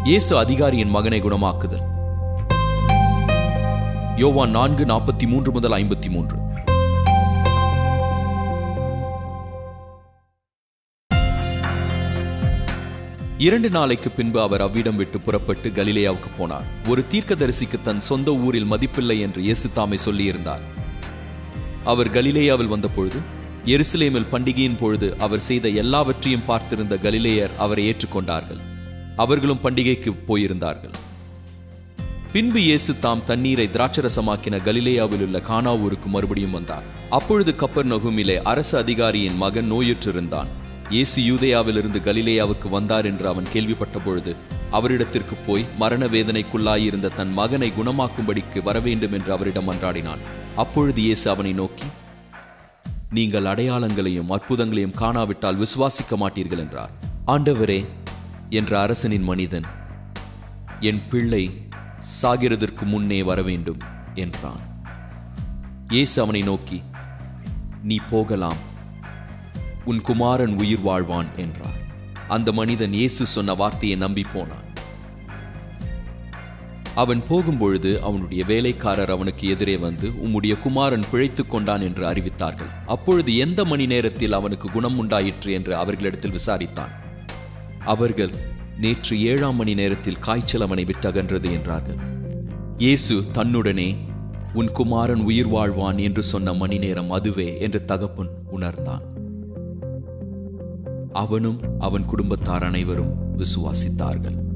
இயேசு அதிகாரியின் மகனை குணமாக்குதல் யோவான் நான்கு நாற்பத்தி மூன்று முதல் ஐம்பத்தி மூன்று இரண்டு நாளைக்கு பின்பு அவர் அவ்விடம் விட்டு புறப்பட்டு கலிலேயாவுக்கு போனார் ஒரு தீர்க்கதரிசிக்கு தன் சொந்த ஊரில் மதிப்பில்லை என்று இயேசு தாமே சொல்லியிருந்தார் அவர் கலிலேயாவில் வந்தபொழுது எருசலேமில் பண்டிகையின் பொழுது அவர் செய்த எல்லாவற்றையும் பார்த்திருந்த கலிலேயர் அவரை ஏற்றுக்கொண்டார்கள் அவர்களும் பண்டிகைக்கு போயிருந்தார்கள் பின்பு இயேசு தாம் தண்ணீரை திராட்சரசமாக்கின கலிலேயாவில் உள்ள கானா ஊருக்கு மறுபடியும் வந்தார் அப்பொழுது கப்பர் நகுமிலே அரசு அதிகாரியின் மகன் நோயுற்றிருந்தான் இயேசு யூதேயாவிலிருந்து கலிலேயாவுக்கு வந்தார் என்று அவன் கேள்விப்பட்ட பொழுது அவரிடத்திற்கு போய் மரண வேதனைக்குள்ளாயிருந்த தன் மகனை குணமாக்கும்படிக்கு வரவேண்டும் என்று அவரிடம் மன்றாடினான் அப்பொழுது இயேசு அவனை நோக்கி நீங்கள் அடையாளங்களையும் அற்புதங்களையும் காணாவிட்டால் விசுவாசிக்க மாட்டீர்கள் என்றார் ஆண்டவரே என்ற அரசனின் மனிதன் என் பிள்ளை சாகிறதற்கு முன்னே வர வேண்டும் என்றான் இயேசு அவனை நோக்கி நீ போகலாம் உன் குமாரன் உயிர் வாழ்வான் என்றார் அந்த மனிதன் இயேசு சொன்ன வார்த்தையை நம்பி போனான் அவன் போகும்பொழுது அவனுடைய வேலைக்காரர் அவனுக்கு எதிரே வந்து உம்முடைய குமாரன் பிழைத்துக் கொண்டான் என்று அறிவித்தார்கள் அப்பொழுது எந்த மணி நேரத்தில் அவனுக்கு குணம் உண்டாயிற்று என்று அவர்களிடத்தில் விசாரித்தான் அவர்கள் நேற்று ஏழாம் மணி நேரத்தில் காய்ச்சல் அவனை விட்டகன்றது என்றார்கள் இயேசு தன்னுடனே உன் குமாரன் உயிர் வாழ்வான் என்று சொன்ன மணி நேரம் அதுவே என்று தகப்பன் உணர்ந்தான் அவனும் அவன் குடும்பத்தார் அனைவரும் விசுவாசித்தார்கள்